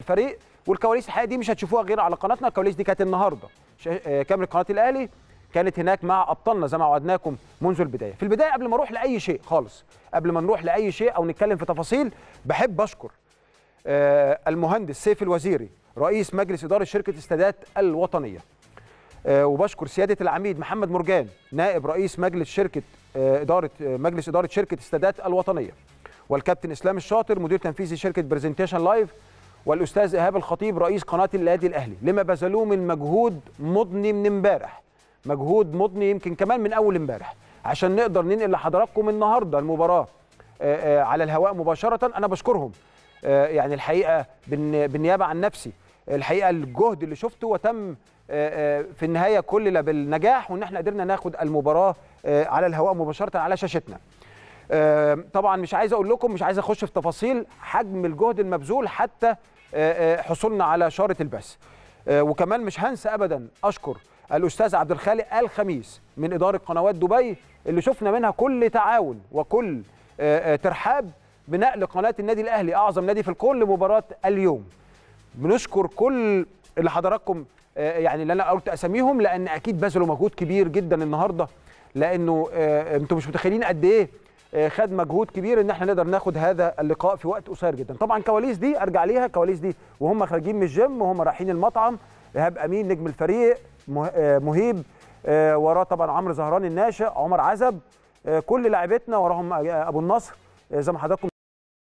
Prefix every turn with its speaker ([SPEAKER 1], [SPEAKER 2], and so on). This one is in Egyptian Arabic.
[SPEAKER 1] الفريق والكواليس الحقيقه دي مش هتشوفوها غير على قناتنا الكواليس دي كانت النهارده شا- آه، كاميرا قناه الاهلي كانت هناك مع ابطالنا زي ما وعدناكم منذ البدايه في البدايه قبل ما اروح لاي شيء خالص قبل ما نروح لاي شيء او نتكلم في تفاصيل بحب اشكر آه، المهندس سيف الوزيري رئيس مجلس اداره شركه السادات الوطنيه آه، وبشكر سياده العميد محمد مرجان نائب رئيس مجلس شركه آه، اداره آه، مجلس اداره شركه السادات الوطنيه والكابتن اسلام الشاطر مدير تنفيذي شركه برزنتيشن لايف والاستاذ ايهاب الخطيب رئيس قناه النادي الاهلي لما بذلوه من مجهود مضني من امبارح مجهود مضني يمكن كمان من اول امبارح عشان نقدر ننقل لحضراتكم النهارده المباراه آه، آه، على الهواء مباشره انا بشكرهم آه، يعني الحقيقه بالن- بالنيابه عن نفسي الحقيقه الجهد اللي شفته وتم آه، آه، في النهايه كلل بالنجاح وان احنا قدرنا ناخد المباراه آه، على الهواء مباشره على شاشتنا آه، طبعا مش عايز اقول لكم مش عايز اخش في تفاصيل حجم الجهد المبذول حتى آه، آه، حصولنا على شاره البث آه، وكمان مش هنسى ابدا اشكر الاستاذ عبد الخالق ال خميس من اداره قنوات دبي اللي شفنا منها كل تعاون وكل آه، آه، ترحاب بنقل قناه النادي الاهلي اعظم نادي في الكون لمباراه اليوم بنشكر كل اللي حضراتكم آه، يعني اللي انا قلت اساميهم لان اكيد بذلوا مجهود كبير جدا النهارده لانه آه، انتم مش متخيلين قد ايه آه، خد مجهود كبير ان احنا نقدر ناخد هذا اللقاء في وقت قصير جدا طبعا كواليس دي ارجع ليها كواليس دي وهم خارجين من الجيم وهم رايحين المطعم ايهاب امين نجم الفريق مه- آه، مهيب آه، وراه طبعا عمرو زهران الناشئ عمر عزب آه، كل لاعبتنا وراهم آه، ابو النصر آه، زي ما حضراتكم